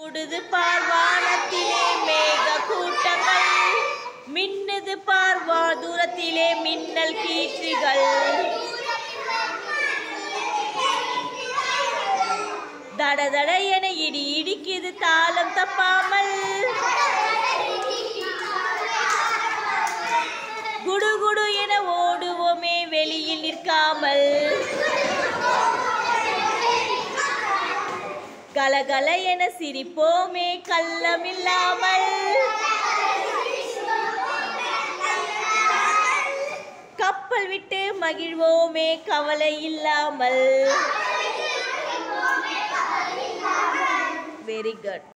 கூடுது பார் வானத்திலே மேக கூட்டங்கள் மின்னுது பார் வா தூரத்திலே மின்னல் கீற்றுகள் தட தட என இடி இடிக்குது தாளம் தப்பாமல் குடு குடு என ஓடுவோமே வெளியில் நிற்காமல் கலகல என சிரிப்போமே கள்ளமில்லாமல் கப்பல் விட்டு மகிழ்வோமே கவலை இல்லாமல் வெரி குட்